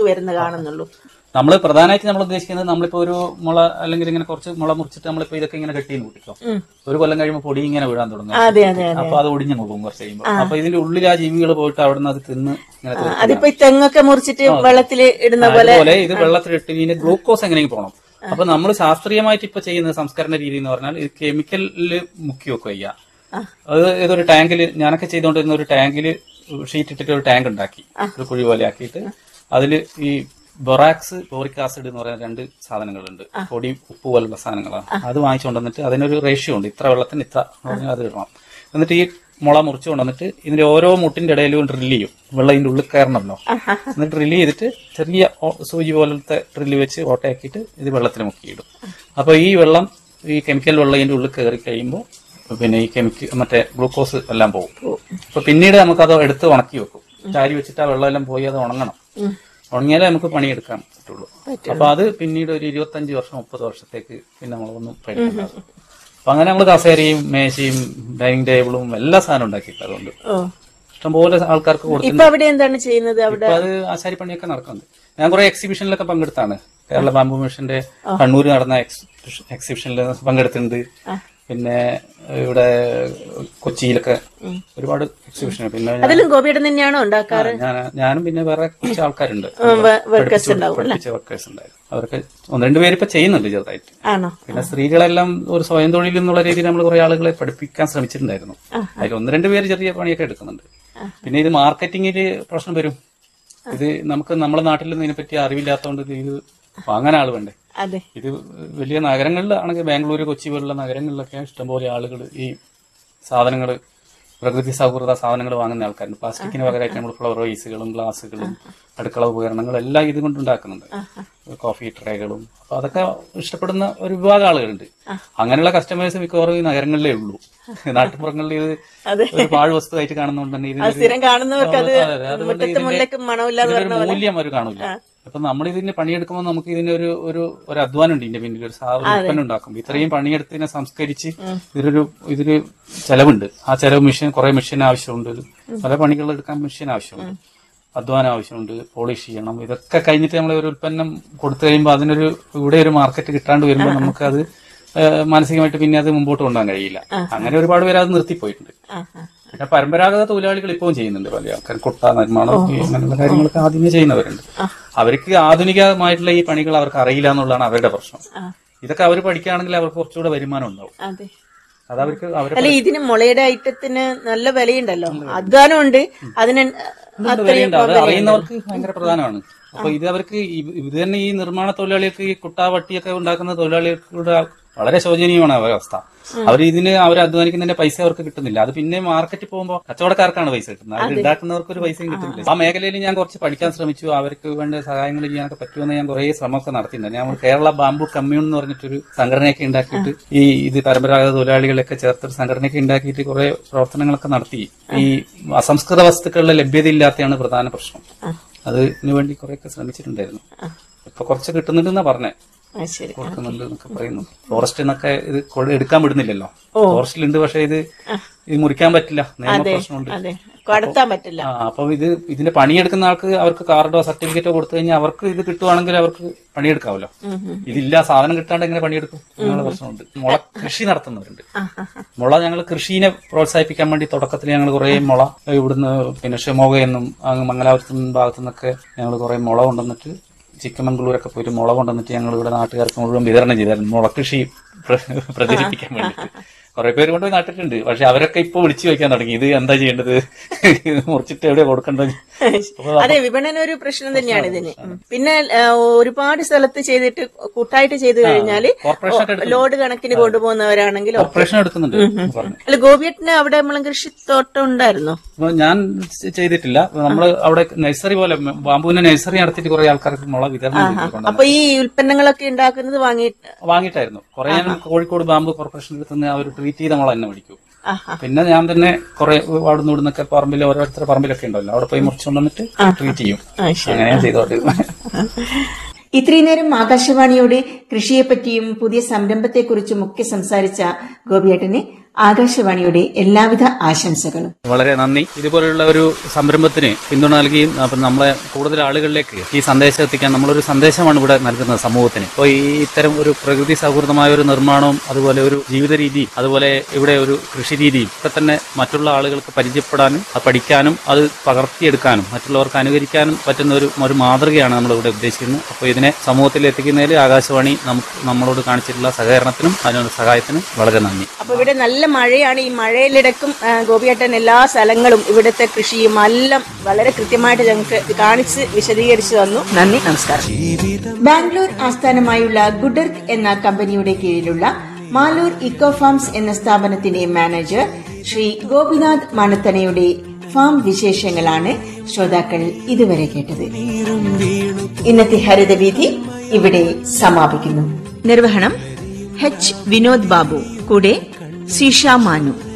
വരുന്ന കാണുന്നുള്ളൂ നമ്മൾ പ്രധാനമായിട്ട് നമ്മൾ ഉദ്ദേശിക്കുന്നത് നമ്മളിപ്പോ ഒരു മുള അല്ലെങ്കിൽ ഇങ്ങനെ കുറച്ച് മുള മുറിച്ചിട്ട് നമ്മളിപ്പോ ഇതൊക്കെ ഇങ്ങനെ കെട്ടിന്ന് കൂട്ടിക്കോ ഒരു കൊല്ലം കഴിയുമ്പോൾ പൊടി ഇങ്ങനെ വീഴാൻ തുടങ്ങും അതെ അതെ അതെ അപ്പൊ അത് ഒടിഞ്ഞു പോകും കുറച്ച് കഴിയുമ്പോൾ അപ്പൊ ഇതിന്റെ ഉള്ളിൽ ആ ജീവികൾ പോയിട്ട് അവിടെ നിന്ന് അത് തിന്ന് ഇങ്ങനെ തീർക്കും. അതിപ്പോ ഈ തെങ്ങൊക്കെ മുറിച്ചിട്ട് വെള്ളത്തിൽ ഇടുന്ന പോലെ അതുപോലെ ഇത് വെള്ളത്തിലിട്ട് ഇതിന്റെ ഗ്ലൂക്കോസ് എങ്ങനെയും പോകണം അപ്പൊ നമ്മൾ ശാസ്ത്രീയമായിട്ട് ഇപ്പൊ ചെയ്യുന്ന സംസ്കരണ രീതി എന്ന് പറഞ്ഞാൽ ഇത് കെമിക്കലിൽ മുക്കി വെക്കുക ചെയ്യുക അത് ഏതൊരു ടാങ്കിൽ ഞാനൊക്കെ ചെയ്തുകൊണ്ടിരുന്ന ഒരു ടാങ്കിൽ ഷീറ്റ് ഇട്ടിട്ട് ഒരു ടാങ്ക് ഉണ്ടാക്കി ഒരു കുഴി പോലെ ആക്കിയിട്ട് അതിൽ ഈ ബൊറാക്സ് ബോറിക് ആസിഡ് എന്ന് പറയുന്ന രണ്ട് സാധനങ്ങളുണ്ട് പൊടി ഉപ്പ് പോലുള്ള സാധനങ്ങളാണ് അത് വാങ്ങിച്ചു വന്നിട്ട് അതിനൊരു റേഷ്യോ ഉണ്ട് ഇത്ര വെള്ളത്തിന് ഇത്ര എന്ന് പറഞ്ഞാൽ അത് ഇടണം എന്നിട്ട് ഈ മുള മുറിച്ച് കൊണ്ടുവന്നിട്ട് ഇതിന്റെ ഓരോ മുട്ടിന്റെ ഇടയിലും ഡ്രില്ല് ചെയ്യും വെള്ളം ഇതിന്റെ ഉള്ളിൽ കയറണമല്ലോ എന്നിട്ട് ഡ്രില്ല് ചെയ്തിട്ട് ചെറിയ ഓ- സൂചി പോലത്തെ ഡ്രില്ല് വെച്ച് ഓട്ടയാക്കിയിട്ട് ഇത് വെള്ളത്തിൽ മുക്കിയിടും അപ്പൊ ഈ വെള്ളം ഈ കെമിക്കൽ വെള്ളം ഇതിന്റെ ഉള്ളിൽ കയറി കഴിയുമ്പോൾ പിന്നെ ഈ കെമിക്കൽ മറ്റേ ഗ്ലൂക്കോസ് എല്ലാം പോകും അപ്പൊ പിന്നീട് നമുക്ക് അത് എടുത്ത് ഉണക്കി വെക്കും ചാരി വെച്ചിട്ട് ആ വെള്ളം എല്ലാം പോയി അത് ഉണങ്ങണം ഉണങ്ങിയാലേ നമുക്ക് പണിയെടുക്കാൻ പറ്റുള്ളൂ അപ്പൊ അത് പിന്നീട് ഒരു ഇരുപത്തഞ്ച് വർഷം മുപ്പത് വർഷത്തേക്ക് പിന്നെ നമ്മളൊന്നും പഠിക്കണ്ടാകും അപ്പൊ അങ്ങനെ നമ്മൾ കസേരയും മേശയും ഡൈനിങ് ടേബിളും എല്ലാ സാധനവും ഉണ്ടാക്കിയിട്ട് അതുകൊണ്ട് ഓ ഇഷ്ടംപോലെ ആൾക്കാർക്ക് കൊടുത്തു ഇപ്പൊ അവിടെ എന്താണ് ചെയ്യുന്നത് അവിടെ ഇപ്പൊ അത് ആശാരിപ്പണിയൊക്കെ നടക്കുന്നുണ്ട് ഞാൻ കുറെ എക്സിബിഷനിലൊക്കെ പങ്കെടുത്താണ് കേരള ബാമ്പു മിഷന്റെ കണ്ണൂർ നടന്ന എക്സിബിഷനിൽ പങ്കെടുത്തിട്ടുണ്ട് പിന്നെ ഇവിടെ കൊച്ചിയിലൊക്കെ ഒരുപാട് എക്സിബിഷൻ പിന്നെ ഞാൻ- അതിലും ഗോപിയുടെ തന്നെയാണോ ഉണ്ടാക്കാറ് ഞാൻ ഞാനും പിന്നെ വേറെ കുറച്ച് ആൾക്കാരുണ്ട് വർക്കേഴ്സ് ഉണ്ടാവും പഠിപ്പിച്ച വർക്കേഴ്സ് ഉണ്ടായിരുന്നു അവർക്ക് ഒന്ന് രണ്ട് പേര് ഇപ്പൊ ചെയ്യുന്നുണ്ട് ചെറുതായിട്ട് ആണോ പിന്നെ സ്ത്രീകളെല്ലാം ഒരു സ്വയം തൊഴിൽ എന്നുള്ള രീതിയിൽ നമ്മൾ കുറെ ആളുകളെ പഠിപ്പിക്കാൻ ശ്രമിച്ചിട്ടുണ്ടായിരുന്നു അതിൽ ഒന്ന് രണ്ട് പേര് ചെറിയ പണിയൊക്കെ എടുക്കുന്നുണ്ട് പിന്നെ ഇത് മാർക്കറ്റിംഗിൽ പ്രശ്നം വരും ഇത് നമുക്ക് നമ്മുടെ നാട്ടിലൊന്നും ഇതിനെപ്പറ്റി അറിവില്ലാത്തതുകൊണ്ട് ഇത് വാങ്ങാൻ ആൾ വേണ്ടേ അതെ ഇത് വലിയ നഗരങ്ങളിലാണെങ്കിൽ ബാംഗ്ലൂർ കൊച്ചി പോലുള്ള നഗരങ്ങളിലൊക്കെ ഇഷ്ടംപോലെ ആളുകൾ ഈ സാധനങ്ങൾ പ്രകൃതി സൗഹൃദ സാധനങ്ങൾ വാങ്ങുന്ന ആൾക്കാരുണ്ട് പ്ലാസ്റ്റിക്കിന് പകരമായിട്ട് നമ്മൾ ഫ്ലവർ വൈസുകളും ഗ്ലാസുകളും അടുക്കള ഉപകരണങ്ങളും എല്ലാം ഇത് കൊണ്ട് ഉണ്ടാക്കുന്നുണ്ട് കോഫി ട്രേകളും അപ്പൊ അതൊക്കെ ഇഷ്ടപ്പെടുന്ന ഒരു വിഭാഗം ആളുകളുണ്ട് അങ്ങനെയുള്ള കസ്റ്റമേഴ്സ് മിക്കവാറും ഈ നഗരങ്ങളിലേ ഉള്ളൂ നാട്ടുപുറങ്ങളിൽ ഇത് ഒരു പാഴ് വസ്തുവായിട്ട് കാണുന്നതുകൊണ്ട് തന്നെ ഇതിന് സ്ഥിരം കാണുന്നവർക്ക് അത് അതെ, അതെ. അതുകൊണ്ട് മുറ്റത്ത് ഇതിന്റെ- മുല്ലക്ക് മണമില്ലാതെ ഇതിനൊരു മൂല്യം അവർ കാണില്ല അപ്പൊ നമ്മൾ ഇതിന് പണിയെടുക്കുമ്പോൾ നമുക്ക് ഇതിന് ഒരു ഒരു ഒരു അധ്വാനം ഉണ്ട് ഇതിന്റെ പിന്നിൽ ഒരു സാ- ഒരു ഉൽപ്പന്നം ഉണ്ടാക്കും ഇത്രയും പണിയെടുത്ത് ഇതിനെ സംസ്കരിച്ച് ഇതിനൊരു ഇതിന് ചെലവുണ്ട് ആ ചെലവ് മെഷീൻ കുറെ മെഷീൻ ആവശ്യമുണ്ട് പല പണികൾ എടുക്കാൻ മെഷീൻ ആവശ്യമുണ്ട് അധ്വാനം ആവശ്യമുണ്ട് പോളിഷ് ചെയ്യണം ഇതൊക്കെ കഴിഞ്ഞിട്ട് നമ്മൾ ഒരു ഉൽപ്പന്നം കൊടുത്തു കഴിയുമ്പോൾ അതിനൊരു ഇവിടെ ഒരു മാർക്കറ്റ് കിട്ടാണ്ട് വരുമ്പോൾ നമുക്കത് ഏഹ്, മാനസികമായിട്ട് പിന്നെ അത് മുമ്പോട്ട് കൊണ്ടുപോകാൻ കഴിയില്ല അങ്ങനെ ഒരുപാട് പേര് അത് നിർത്തിപ്പോയിട്ടുണ്ട് ആ, ആ. പിന്നെ പരമ്പരാഗത തൊഴിലാളികൾ ഇപ്പോഴും ചെയ്യുന്നുണ്ട് പല ആൾക്കാർ കുട്ട നിർമ്മാണം ഈ അങ്ങനെയുള്ള കാര്യങ്ങളൊക്കെ ആദ്യമേ ചെയ്യുന്നവരുണ്ട് അവർക്ക് ആധുനികമായിട്ടുള്ള ഈ പണികൾ അവർക്ക് അറിയില്ല എന്നുള്ളതാണ് അവരുടെ പ്രശ്നം ഇതൊക്കെ അവർ പഠിക്കുകയാണെങ്കിൽ അവർക്ക് കുറച്ചുകൂടെ വരുമാനം ഉണ്ടാവും അതെ അത് അവർക്ക് അവരെ അല്ല ഇതിന് മുളയുടെ ഐറ്റത്തിന് നല്ല വിലയുണ്ടല്ലോ അധ്വാനമുണ്ട് അതിന് അത്രയും വിലയുണ്ട് അത് അറിയുന്നവർക്ക് ഭയങ്കര പ്രധാനമാണ് അപ്പൊ ഇത് അവർക്ക് ഈ- ഇത് തന്നെ ഈ നിർമ്മാണ തൊഴിലാളികൾക്ക് ഈ കുട്ട വട്ടിയൊക്കെ ഉണ്ടാക്കുന്ന തൊഴിലാളികളുടെ വളരെ ശോചനീയമാണ് അവരുടെ അവസ്ഥ അവർ ഇതിന് അവർ അധ്വാനിക്കുന്നതിന്റെ പൈസ അവർക്ക് കിട്ടുന്നില്ല അത് പിന്നെ മാർക്കറ്റിൽ പോകുമ്പോൾ കച്ചവടക്കാർക്കാണ് പൈസ കിട്ടുന്നത് അത് ഉണ്ടാക്കുന്നവർക്ക് ഒരു പൈസയും കിട്ടുന്നില്ല ആ മേഖലയിൽ ഞാൻ കുറച്ച് പഠിക്കാൻ ശ്രമിച്ചു അവർക്ക് വേണ്ട സഹായങ്ങൾ ചെയ്യാനൊക്കെ പറ്റുമെന്ന് ഞാൻ കുറേ ശ്രമമൊക്കെ നടത്തിയിട്ടുണ്ട് ഞാൻ കേരള ബാംബു കമ്മ്യൂൺ എന്ന് പറഞ്ഞിട്ടൊരു സംഘടനയൊക്കെ ഉണ്ടാക്കിയിട്ട് ഈ ഇത് പരമ്പരാഗത തൊഴിലാളികളൊക്കെ ചേർത്തൊരു സംഘടനയൊക്കെ ഉണ്ടാക്കിയിട്ട് കുറെ പ്രവർത്തനങ്ങളൊക്കെ നടത്തി ഈ അസംസ്കൃത വസ്തുക്കളുടെ ലഭ്യത ഇല്ലാത്തതാണ് പ്രധാന പ്രശ്നം അതിനു വേണ്ടി കുറെയൊക്കെ ശ്രമിച്ചിട്ടുണ്ടായിരുന്നു ഇപ്പൊ കുറച്ച് കിട്ടുന്നുണ്ടെന്നാ പറഞ്ഞേ ആ ശരി കൊടുക്കുന്നുണ്ട് എന്നൊക്കെ പറയുന്നു ഫോറസ്റ്റിൽ നിന്നൊക്കെ ഇത് കൊ- എടുക്കാൻ വിടുന്നില്ലല്ലോ ഫോറസ്റ്റിലുണ്ട് പക്ഷെ ഇത് ഇത് മുറിക്കാൻ പറ്റില്ല നിയമ പ്രശ്നമുണ്ട് അതെ കടത്താൻ പറ്റില്ല ആ അപ്പൊ ഇത് ഇതിന്റെ പണിയെടുക്കുന്ന ആൾക്ക് അവർക്ക് കാർഡോ സർട്ടിഫിക്കറ്റോ കൊടുത്തു കഴിഞ്ഞാൽ അവർക്ക് ഇത് കിട്ടുവാണെങ്കിൽ അവർക്ക് പണിയെടുക്കാമല്ലോ ഇതില്ല സാധനം കിട്ടാണ്ട് എങ്ങനെ പണിയെടുക്കും എന്നുള്ള പ്രശ്നമുണ്ട് മുള കൃഷി നടത്തുന്നവരുണ്ട് മുള ഞങ്ങൾ കൃഷിനെ പ്രോത്സാഹിപ്പിക്കാൻ വേണ്ടി തുടക്കത്തിൽ ഞങ്ങൾ കുറെ മുള ഇവിടുന്ന് പിന്നെ ഷിമോഗയെന്നും അങ്ങ് മംഗലാപുരത്തു ഭാഗത്തു നിന്നൊക്കെ ഞങ്ങൾ കുറെ മുള കൊണ്ടുവന്നിട്ട് ചിക്കമംഗളൂരൊക്കെ പോയിട്ട് മുള കൊണ്ടുവന്നിട്ട് ഞങ്ങൾ ഇവിടെ നാട്ടുകാർക്ക് മുഴുവൻ വിതരണം ചെയ്തായിരുന്നു മുള കൃഷി പ്ര- പ്രചരിപ്പിക്കാൻ വേണ്ടിയിട്ട് കുറെ പേര് കൊണ്ട് നട്ടിട്ടുണ്ട് പക്ഷെ അവരൊക്കെ ഇപ്പൊ വിളിച്ചു ചോദിക്കാൻ തുടങ്ങി ഇത് എന്താ ചെയ്യേണ്ടത് ഇത് മുറിച്ചിട്ട് എവിടെ കൊടുക്കേണ്ടത് അതെ വിപണന ഒരു പ്രശ്നം തന്നെയാണ് ഇതിന് ഉം. പിന്നെ ആ, ഒരുപാട് സ്ഥലത്ത് ചെയ്തിട്ട് കൂട്ടായിട്ട് ചെയ്തു കഴിഞ്ഞാല് കോർപ്പറേഷൻ ഒക്കെ ലോഡ് കണക്കിന് കൊണ്ടുപോകുന്നവരാണെങ്കിൽ കോർപ്പറേഷൻ എടുക്കുന്നുണ്ട് പറഞ്ഞു അല്ല ഗോപിയേട്ടന് അവിടെ നമ്മളും കൃഷിത്തോട്ടം ഉണ്ടായിരുന്നോ അപ്പൊ ഞാൻ ചെ- ചെയ്തിട്ടില്ല നമ്മൾ അവിടെ നഴ്സറി പോലെ ബാമ്പുവിന്റെ നഴ്സറി നടത്തിയിട്ട് കുറെ ആൾക്കാർക്ക് മുള വിതരണം ചെയ്തിട്ടുണ്ട് അപ്പൊ ഈ ഉൽപ്പന്നങ്ങളൊക്കെ ഉണ്ടാക്കുന്നത് വാങ്ങിയിട്ട് വാങ്ങിയിട്ടായിരുന്നു കുറെ ഞാൻ കോഴിക്കോട് ബാമ്പു കോർപ്പറേഷനിൽ എടുത്തുനിന്ന് അവർ ട്രീറ്റ് ചെയ്ത മുള തന്നെ മേടിക്കും ആഹാ. പിന്നെ ഞാൻ തന്നെ കുറെ അവിടുന്ന് ഇവിടുന്നൊക്കെ പറമ്പിൽ ഓരോരുത്തരുടെ പറമ്പിലൊക്കെ ഉണ്ടല്ലോ അവിടെ പോയി മുറിച്ചുകൊണ്ട് വന്നിട്ട് ട്രീറ്റ് ചെയ്യും ആ, ശരി. അങ്ങനെ ഞാൻ ചെയ്തോണ്ടിരുന്നത് ഇത്രയും നേരം ആകാശവാണിയോട് കൃഷിയെപ്പറ്റിയും പുതിയ സംരംഭത്തെക്കുറിച്ചും ഒക്കെ സംസാരിച്ച ഗോപിയേട്ടന് ആകാശവാണിയുടെ എല്ലാവിധ ആശംസകളും വളരെ നന്ദി ഇതുപോലുള്ള ഒരു സംരംഭത്തിന് പിന്തുണ നൽകിയും അപ്പം നമ്മളെ കൂടുതൽ ആളുകളിലേക്ക് ഈ സന്ദേശം എത്തിക്കാൻ നമ്മളൊരു സന്ദേശമാണ് ഇവിടെ നൽകുന്നത് സമൂഹത്തിന് അപ്പോൾ ഈ ഇത്തരം ഒരു പ്രകൃതി സൗഹൃദമായ ഒരു നിർമ്മാണവും അതുപോലെ ഒരു ജീവിത രീതി അതുപോലെ ഇവിടെ ഒരു കൃഷി രീതിയും ഒക്കെ തന്നെ മറ്റുള്ള ആളുകൾക്ക് പരിചയപ്പെടാനും അത് പഠിക്കാനും അത് പകർത്തിയെടുക്കാനും മറ്റുള്ളവർക്ക് അനുകരിക്കാനും പറ്റുന്ന ഒരു ഒരു മാതൃകയാണ് നമ്മൾ ഇവിടെ ഉദ്ദേശിക്കുന്നത് അപ്പോൾ ഇതിനെ സമൂഹത്തിൽ എത്തിക്കുന്നതിൽ ആകാശവാണി നമുക്ക് നമ്മളോട് കാണിച്ചിട്ടുള്ള സഹകരണത്തിനും അതിനുള്ള സഹായത്തിനും വളരെ നന്ദി അപ്പൊ ഇവിടെ നല്ല മഴയാണ് ഈ മഴയിലിടക്കും ആ, ഗോപിയേട്ടൻ എല്ലാ സ്ഥലങ്ങളും ഇവിടുത്തെ കൃഷിയും എല്ലാം വളരെ കൃത്യമായിട്ട് ഞങ്ങൾക്ക് കാണിച്ച് വിശദീകരിച്ചു തന്നു നന്ദി നമസ്കാരം ബാംഗ്ലൂർ ആസ്ഥാനമായുള്ള ഗുഡർക്ക് എന്ന കമ്പനിയുടെ കീഴിലുള്ള മാലൂർ ഇക്കോ ഫാംസ് എന്ന സ്ഥാപനത്തിന്റെ മാനേജർ ശ്രീ ഗോപിനാഥ് മണത്തനയുടെ ഫാം വിശേഷങ്ങളാണ് ശ്രോതാക്കൾ ഇതുവരെ കേട്ടത് ഇന്നത്തെ ഹരിതവീഥി ഇവിടെ സമാപിക്കുന്നു നിർവഹണം എച്ച് വിനോദ് ബാബു കൂടെ സീഷ മാനു